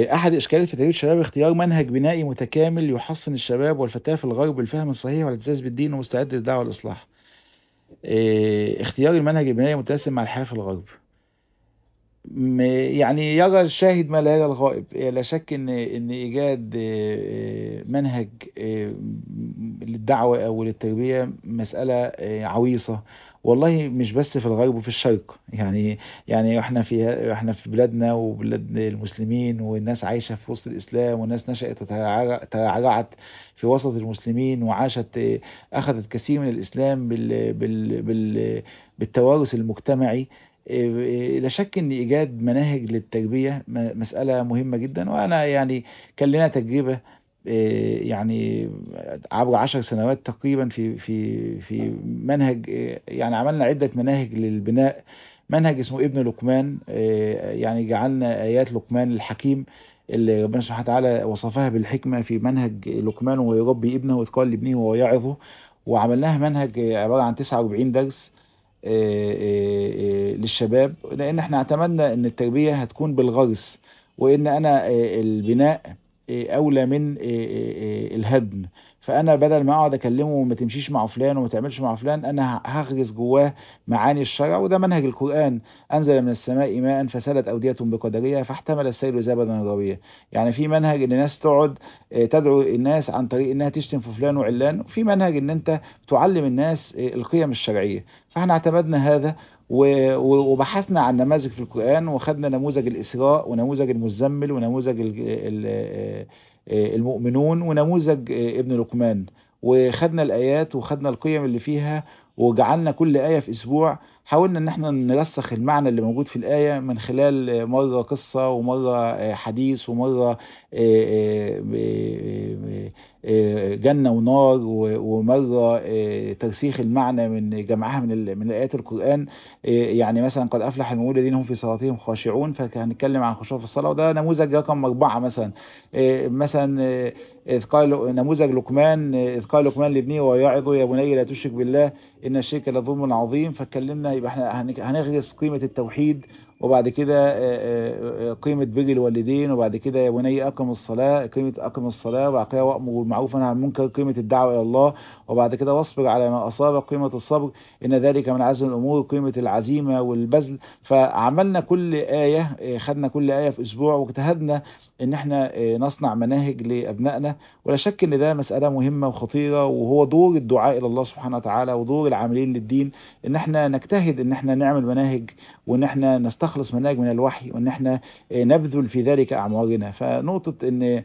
أحد إشكالات في تربية الشباب اختيار منهج بنائي متكامل يحصن الشباب والفتاة في الغرب بالفهم الصحيح والاعتزاز بالدين ومستعد للدعوة والإصلاح. اختيار المنهج البنائي متسم مع الحياة في الغرب. يعني يرى الشاهد ما لا يرى الغائب لا شك ان ان ايجاد منهج للدعوه او للتربيه مساله عويصه والله مش بس في الغرب وفي الشرق يعني يعني احنا في احنا في بلادنا وبلاد المسلمين والناس عايشه في وسط الاسلام والناس نشات وترعرعت في وسط المسلمين وعاشت اخذت كثير من الاسلام بال بال بال بالتوارث المجتمعي لا شك ان ايجاد مناهج للتربيه مساله مهمه جدا وانا يعني كان لنا تجربه يعني عبر عشر سنوات تقريبا في في في منهج يعني عملنا عده مناهج للبناء منهج اسمه ابن لقمان يعني جعلنا ايات لقمان الحكيم اللي ربنا سبحانه وتعالى وصفها بالحكمه في منهج لقمان ويربي ابنه ويذ قال لابنه ويعظه وعملناها منهج عباره عن 49 درس للشباب لان احنا اعتمدنا ان التربيه هتكون بالغرس وان انا البناء اولى من الهدم فانا بدل ما اقعد اكلمه وما تمشيش مع فلان وما تعملش مع فلان انا هغرس جواه معاني الشرع وده منهج القران انزل من السماء ماء فسالت اوديه بقدرها فاحتمل السيل زبدا رابيا يعني في منهج ان الناس تقعد تدعو الناس عن طريق انها تشتم في فلان وعلان وفي منهج ان انت تعلم الناس القيم الشرعيه فاحنا اعتمدنا هذا وبحثنا عن نماذج في القرآن وخدنا نموذج الإسراء ونموذج المزمل ونموذج المؤمنون ونموذج ابن لقمان وخدنا الآيات وخدنا القيم اللي فيها وجعلنا كل آية في أسبوع حاولنا ان احنا نرسخ المعنى اللي موجود في الآية من خلال مرة قصة ومرة حديث ومرة جنة ونار ومرة ترسيخ المعنى من جمعها من من آيات القرآن يعني مثلا قد أفلح المؤمنون الذين هم في صلاتهم خاشعون فهنتكلم عن خشوع في الصلاة وده نموذج رقم أربعة مثلا مثلا إذ قال نموذج لقمان إذ قال لقمان لابنه ويعظه يا بني لا تشرك بالله إن الشرك لظلم عظيم فاتكلمنا يبقى احنا هنغرس قيمة التوحيد وبعد كده قيمة بر الوالدين وبعد كده يا بني أقم الصلاة قيمة أقم الصلاة وبعد كده وأمر بالمعروف ونهى عن المنكر قيمة الدعوة إلى الله وبعد كده واصبر على ما أصاب قيمة الصبر إن ذلك من عزم الأمور قيمة العزيمة والبذل فعملنا كل آية خدنا كل آية في أسبوع واجتهدنا ان احنا نصنع مناهج لابنائنا ولا شك ان ده مسألة مهمة وخطيرة وهو دور الدعاء الى الله سبحانه وتعالى ودور العاملين للدين ان احنا نجتهد ان احنا نعمل مناهج وان احنا نستخلص مناهج من الوحي وان احنا نبذل في ذلك اعمارنا فنقطة ان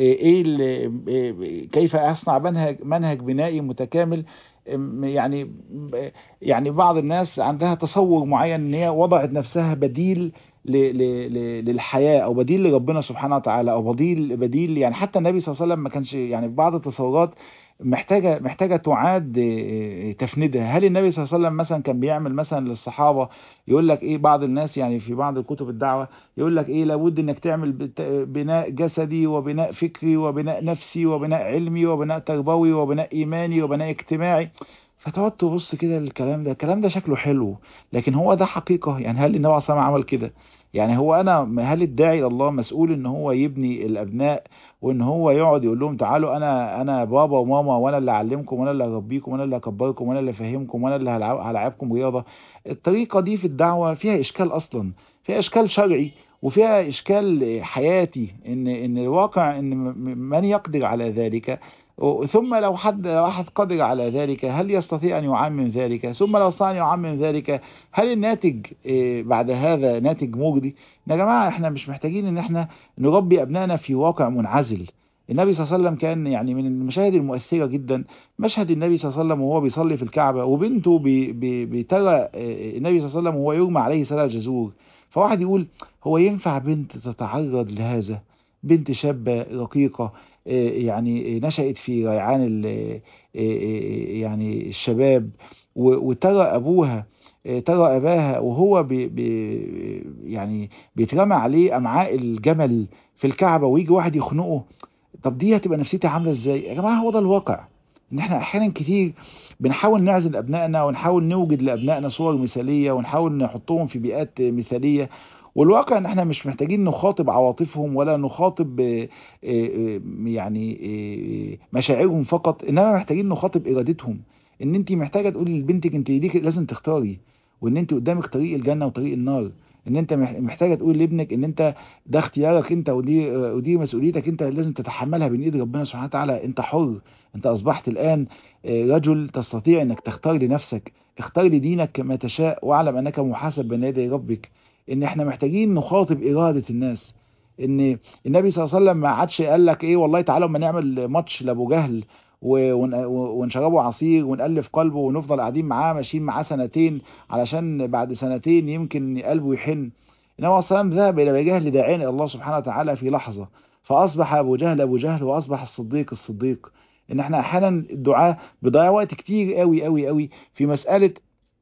ايه كيف اصنع منهج منهج بنائي متكامل يعني يعني بعض الناس عندها تصور معين ان هي وضعت نفسها بديل للحياه او بديل لربنا سبحانه وتعالى او بديل بديل يعني حتى النبي صلى الله عليه وسلم ما كانش يعني في بعض التصورات محتاجه محتاجه تعاد تفنيدها هل النبي صلى الله عليه وسلم مثلا كان بيعمل مثلا للصحابه يقول لك ايه بعض الناس يعني في بعض الكتب الدعوه يقول لك ايه لابد انك تعمل بناء جسدي وبناء فكري وبناء نفسي وبناء علمي وبناء تربوي وبناء ايماني وبناء اجتماعي فتقعد تبص كده للكلام ده الكلام ده شكله حلو لكن هو ده حقيقه يعني هل النبي صلى الله عليه وسلم عمل كده يعني هو انا هل الداعي الى الله مسؤول ان هو يبني الابناء وان هو يقعد يقول لهم تعالوا انا انا بابا وماما وانا اللي اعلمكم وانا اللي هربيكم وانا اللي هكبركم وانا اللي افهمكم وانا اللي هلعبكم رياضه الطريقه دي في الدعوه فيها اشكال اصلا فيها اشكال شرعي وفيها اشكال حياتي ان ان الواقع ان من يقدر على ذلك ثم لو حد لو احد قدر على ذلك هل يستطيع ان يعمم ذلك ثم لو استطاع ان يعمم ذلك هل الناتج بعد هذا ناتج مجدي يا جماعه احنا مش محتاجين ان احنا نربي ابنائنا في واقع منعزل النبي صلى الله عليه وسلم كان يعني من المشاهد المؤثره جدا مشهد النبي صلى الله عليه وسلم وهو بيصلي في الكعبه وبنته بترى النبي صلى الله عليه وسلم وهو يرمى عليه سلة جزور فواحد يقول هو ينفع بنت تتعرض لهذا بنت شابة رقيقة يعني نشأت في ريعان يعني الشباب وترى أبوها ترى أباها وهو بي بي يعني بيترمى عليه أمعاء الجمل في الكعبة ويجي واحد يخنقه طب دي هتبقى نفسيتي عاملة ازاي يا جماعة هو ده الواقع ان احنا احيانا كتير بنحاول نعزل ابنائنا ونحاول نوجد لابنائنا صور مثالية ونحاول نحطهم في بيئات مثالية والواقع ان احنا مش محتاجين نخاطب عواطفهم ولا نخاطب يعني مشاعرهم فقط انما محتاجين نخاطب ارادتهم ان انت محتاجه تقولي لبنتك انت ليك لازم تختاري وان انت قدامك طريق الجنه وطريق النار ان انت محتاجه تقول لابنك ان انت ده اختيارك انت ودي ودي مسؤوليتك انت لازم تتحملها بين ايد ربنا سبحانه وتعالى انت حر انت اصبحت الان رجل تستطيع انك تختار لنفسك اختار لدينك كما تشاء واعلم انك محاسب بين يدي ربك ان احنا محتاجين نخاطب اراده الناس ان النبي صلى الله عليه وسلم ما عادش قال لك ايه والله تعالوا اما نعمل ماتش لابو جهل ونشربه عصير ونألف قلبه ونفضل قاعدين معاه ماشيين معاه سنتين علشان بعد سنتين يمكن قلبه يحن انما السلام ذهب الى ابي جهل داعين الله سبحانه وتعالى في لحظه فاصبح ابو جهل ابو جهل واصبح الصديق الصديق ان احنا احيانا الدعاء بيضيع وقت كتير قوي قوي قوي في مساله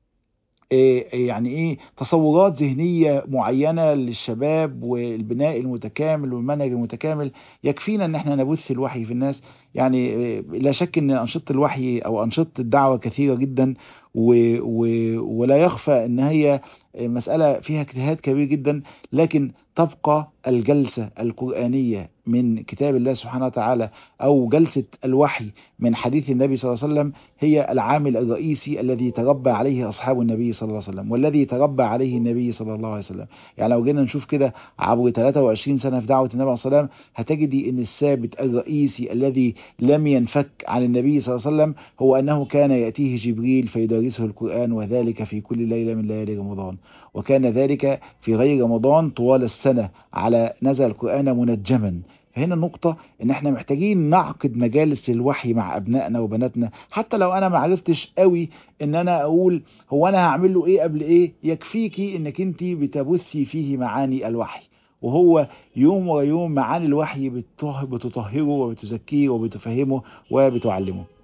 يعني ايه تصورات ذهنية معينة للشباب والبناء المتكامل والمنهج المتكامل يكفينا ان احنا نبث الوحي في الناس يعني لا شك ان انشطة الوحي او انشطة الدعوة كثيرة جدا و و ولا يخفى ان هي مسألة فيها اجتهاد كبير جدا لكن تبقى الجلسة القرآنية من كتاب الله سبحانه وتعالى أو جلسة الوحي من حديث النبي صلى الله عليه وسلم هي العامل الرئيسي الذي تربى عليه أصحاب النبي صلى الله عليه وسلم والذي تربى عليه النبي صلى الله عليه وسلم يعني لو جينا نشوف كده عبر 23 سنة في دعوة النبي صلى الله عليه وسلم هتجدي أن الثابت الرئيسي الذي لم ينفك عن النبي صلى الله عليه وسلم هو أنه كان يأتيه جبريل فيدرسه القرآن وذلك في كل ليلة من ليالي رمضان وكان ذلك في غير رمضان طوال السنة على نزل القرآن منجما فهنا النقطة ان احنا محتاجين نعقد مجالس الوحي مع ابنائنا وبناتنا حتى لو انا ما عرفتش قوي ان انا اقول هو انا هعمل له ايه قبل ايه يكفيكي انك انت بتبثي فيه معاني الوحي وهو يوم ورا يوم معاني الوحي بتطهره وبتزكيه وبتفهمه وبتعلمه